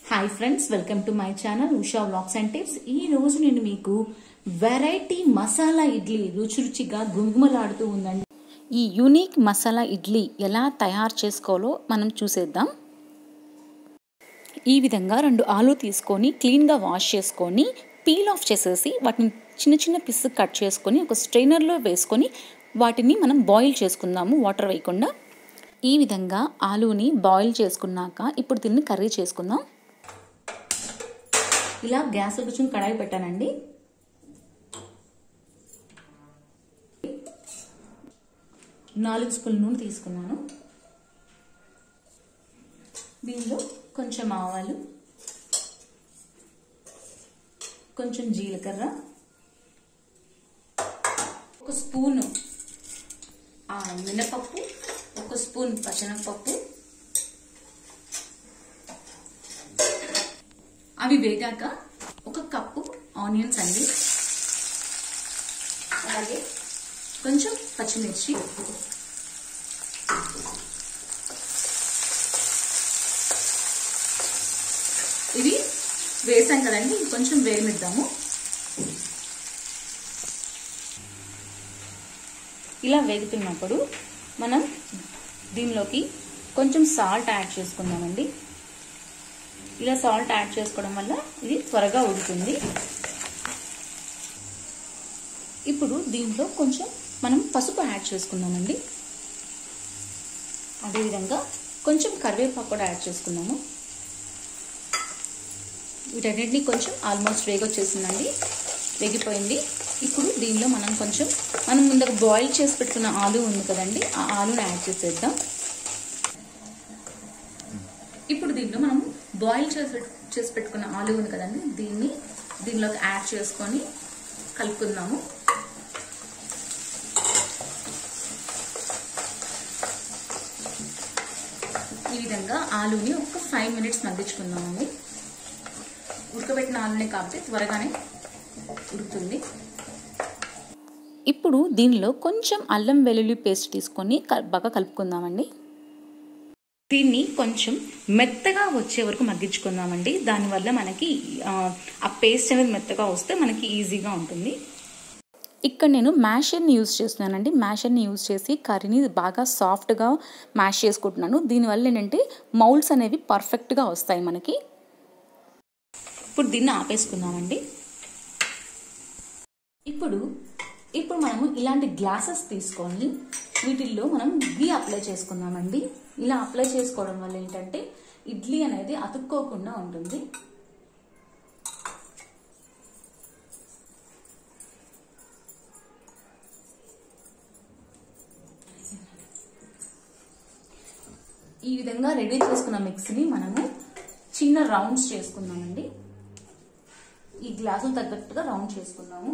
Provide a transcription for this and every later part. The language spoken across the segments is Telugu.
hi friends welcome to my channel Usha vlogs and tips ఈ రోజు నేను మీకు వెరైటీ మసాలా ఇడ్లీ రుచి రుచిగా గుమగుమలాడుతూ ఉందండి ఈ యూనిక్ మసాలా ఇడ్లీ ఎలా తయారు చేసుకోవాలో మనం చూసేద్దాం ఈ విధంగా రెండు ఆలు తీసుకొని క్లీన్గా వాష్ చేసుకొని పీల్ ఆఫ్ చేసేసి వాటిని చిన్న చిన్న పిస్ కట్ చేసుకొని ఒక స్ట్రైనర్లో వేసుకొని వాటిని మనం బాయిల్ చేసుకుందాము వాటర్ వేయకుండా ఈ విధంగా ఆలూని బాయిల్ చేసుకున్నాక ఇప్పుడు దీన్ని కర్రీ చేసుకుందాం ఇలా గ్యాస్ కూర్చొని కడాయి పెట్టానండి నాలుగు స్పూన్ నూనె తీసుకున్నాను దీనిలో కొంచెం ఆవాలు కొంచెం జీలకర్ర ఒక స్పూను మినపప్పు ఒక స్పూన్ పచ్చనపప్పు అవి వేగాక ఒక కప్పు ఆనియన్స్ అండి అలాగే కొంచెం పచ్చిమిర్చి ఇవి వేసాం కదండి కొంచెం వేగనిద్దాము ఇలా వేగుతున్నప్పుడు మనం దీనిలోకి కొంచెం సాల్ట్ యాడ్ చేసుకుందామండి ఇలా సాల్ట్ యాడ్ చేసుకోవడం వల్ల ఇది త్వరగా ఉడుతుంది ఇప్పుడు దీంట్లో కొంచెం మనం పసుపు యాడ్ చేసుకుందామండి అదేవిధంగా కొంచెం కరివేపాకు కూడా యాడ్ చేసుకున్నాము వీటన్నిటిని కొంచెం ఆల్మోస్ట్ వేగొచ్చేసిందండి వేగిపోయింది ఇప్పుడు దీనిలో మనం కొంచెం మనం ముందుకు బాయిల్ చేసి పెట్టుకున్న ఆలు ఉంది కదండి ఆ ఆలుని యాడ్ చేసేద్దాం ఇప్పుడు దీంట్లో మనం బాయిల్ చేసి చేసి పెట్టుకున్న ఆలు ఉంది కదండి దీన్ని దీనిలోకి యాడ్ చేసుకొని కలుపుకుందాము ఈ విధంగా ఆలుని ఒక ఫైవ్ మినిట్స్ మగ్గించుకుందామండి ఉడకబెట్టిన ఆలునే కాబట్టి త్వరగానే ఉడుకుతుంది ఇప్పుడు దీనిలో కొంచెం అల్లం వెల్లుల్లి పేస్ట్ తీసుకొని బాగా కలుపుకుందామండి దీన్ని కొంచెం మెత్తగా వచ్చే వరకు మగ్గించుకుందామండి దానివల్ల మనకి ఆ పేస్ట్ అనేది మెత్తగా వస్తే మనకి ఈజీగా ఉంటుంది ఇక్కడ నేను మ్యాషర్ని యూజ్ చేస్తున్నానండి మ్యాషర్ని యూజ్ చేసి కర్రీని బాగా సాఫ్ట్గా మ్యాష్ చేసుకుంటున్నాను దీనివల్ల ఏంటంటే మౌల్డ్స్ అనేవి పర్ఫెక్ట్గా వస్తాయి మనకి ఇప్పుడు దీన్ని ఆపేసుకుందామండి ఇప్పుడు ఇప్పుడు మనము ఇలాంటి గ్లాసెస్ తీసుకొని వీటిల్లో మనం గీ అప్లై చేసుకుందామండి ఇలా అప్లై చేసుకోవడం వల్ల ఏంటంటే ఇడ్లీ అనేది అతుక్కోకుండా ఉంటుంది ఈ విధంగా రెడీ చేసుకున్న మిక్సీని మనము చిన్న రౌండ్స్ చేసుకుందామండి ఈ గ్లాసులు తగ్గట్టుగా రౌండ్ చేసుకుందాము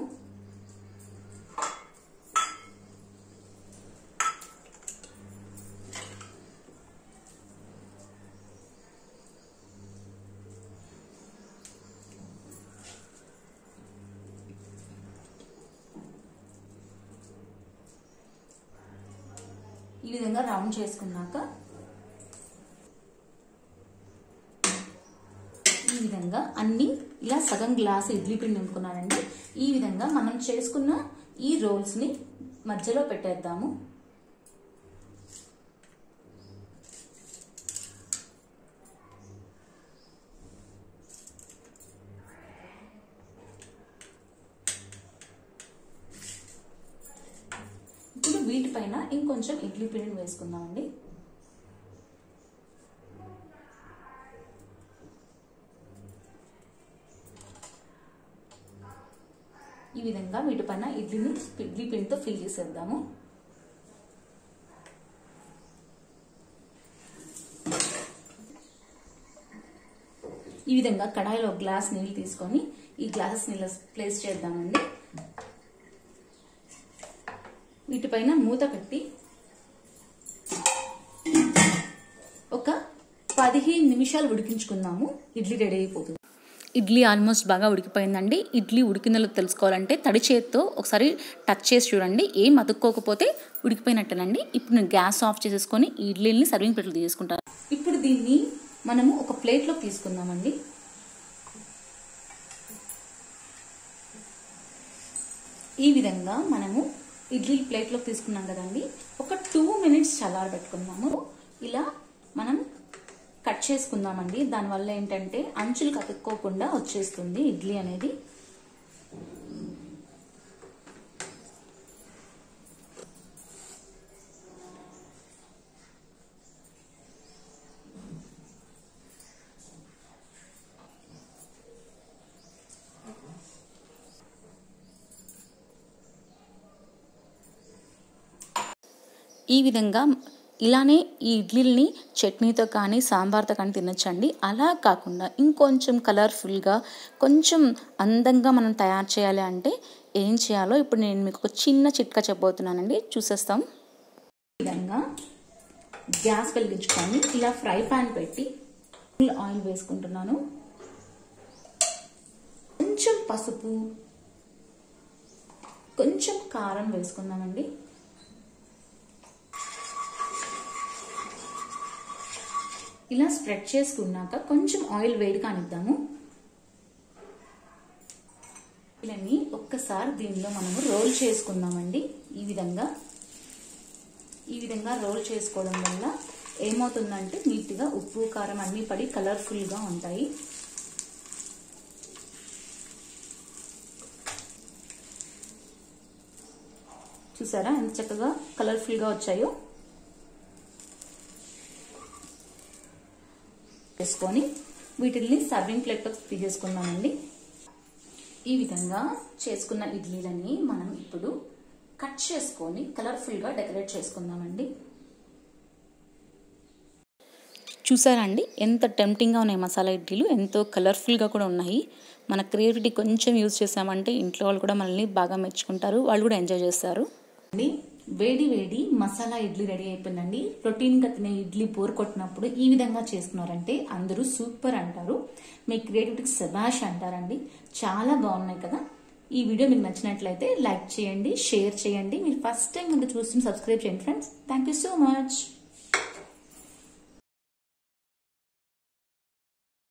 ఈ విధంగా రౌండ్ చేసుకున్నాక ఈ విధంగా అన్ని ఇలా సగం గ్లాసు ఇడ్లీ పిండి నింపుకున్నానండి ఈ విధంగా మనం చేసుకున్న ఈ రోల్స్ ని మధ్యలో పెట్టేద్దాము ఇప్పుడు వీటిపైన ఇంకొంచెం ఇడ్లీ పిండిని వేసుకుందామండి ఈ విధంగా వీటిపైన ఇడ్లీని ఇడ్లీ పిండితో ఫిల్ చేసేద్దాము ఈ విధంగా కడాయిలో గ్లాస్ నీళ్ళు తీసుకొని ఈ గ్లాసెస్ నీళ్ళ ప్లేస్ చేద్దామండి వీటిపైన మూత పెట్టి ఒక పదిహేను నిమిషాలు ఉడికించుకుందాము ఇడ్లీ రెడీ అయిపోతుంది ఇడ్లీ ఆల్మోస్ట్ బాగా ఉడికిపోయిందండి ఇడ్లీ ఉడికిందో తెలుసుకోవాలంటే తడి చేత్తో ఒకసారి టచ్ చేసి చూడండి ఏం అతుక్కోకపోతే ఉడికిపోయినట్టేనండి ఇప్పుడు నేను గ్యాస్ ఆఫ్ చేసేసుకొని ఈ ఇడ్లీని సర్వింగ్ ప్లేట్లు తీసుకుంటాను ఇప్పుడు దీన్ని మనము ఒక ప్లేట్లో తీసుకుందామండి ఈ విధంగా మనము ఇడ్లీ ప్లేట్లో తీసుకున్నాం కదండి ఒక టూ మినిట్స్ చల్లార పెట్టుకుందాము ఇలా మనం కట్ చేసుకుందామండి దానివల్ల ఏంటంటే అంచులు కతుక్కోకుండా వచ్చేస్తుంది ఇడ్లీ అనేది ఈ విధంగా ఇలానే ఈ ఇడ్లీని చట్నీతో కానీ సాంబార్తో కానీ తినొచ్చండి అలా కాకుండా ఇంకొంచెం కలర్ఫుల్గా కొంచెం అందంగా మనం తయారు చేయాలి అంటే ఏం చేయాలో ఇప్పుడు నేను మీకు ఒక చిన్న చిట్కా చెప్పబోతున్నానండి చూసేస్తాం ఈ విధంగా గ్యాస్ వెలిగించుకొని ఇలా ఫ్రై పాన్ పెట్టి ఫుల్ ఆయిల్ వేసుకుంటున్నాను కొంచెం పసుపు కొంచెం కారం వేసుకుందామండి ఇలా స్ప్రెడ్ చేసుకున్నాక కొంచెం ఆయిల్ వేడి కానిద్దాము ఇలాని ఒక్కసారి దీనిలో మనము రోల్ చేసుకుందామండి ఈ విధంగా ఈ విధంగా రోల్ చేసుకోవడం వల్ల ఏమవుతుందంటే నీట్గా ఉప్పు కారం అన్నీ పడి కలర్ఫుల్గా ఉంటాయి చూసారా ఎంత చక్కగా కలర్ఫుల్గా వచ్చాయో వేసుకొని వీటిల్ని సర్వింగ్ ప్లేట్లో తీసేసుకుందామండి ఈ విధంగా చేసుకున్న ఇడ్లీలని మనం ఇప్పుడు కట్ చేసుకొని కలర్ఫుల్గా డెకరేట్ చేసుకుందామండి చూసారా అండి ఎంత టెంప్టింగ్గా ఉన్నాయి మసాలా ఇడ్లీలు ఎంతో కలర్ఫుల్గా కూడా ఉన్నాయి మన క్రియేటివిటీ కొంచెం యూజ్ చేసామంటే ఇంట్లో వాళ్ళు కూడా మనల్ని బాగా మెచ్చుకుంటారు వాళ్ళు కూడా ఎంజాయ్ చేస్తారు అండి వేడి వేడి మసాలా ఇడ్లీ రెడీ అయిపోయిందండి రొటీన్ గా తినే ఇడ్లీ బోర్ కొట్టినప్పుడు ఈ విధంగా చేసుకున్నారంటే అందరూ సూపర్ అంటారు మీ క్రియేటివిటీకి శబాష్ అంటారండి చాలా బాగున్నాయి కదా ఈ వీడియో మీకు నచ్చినట్లయితే లైక్ చేయండి షేర్ చేయండి మీరు ఫస్ట్ టైం కనుక చూస్తున్న సబ్స్క్రైబ్ చేయండి friends thank you so much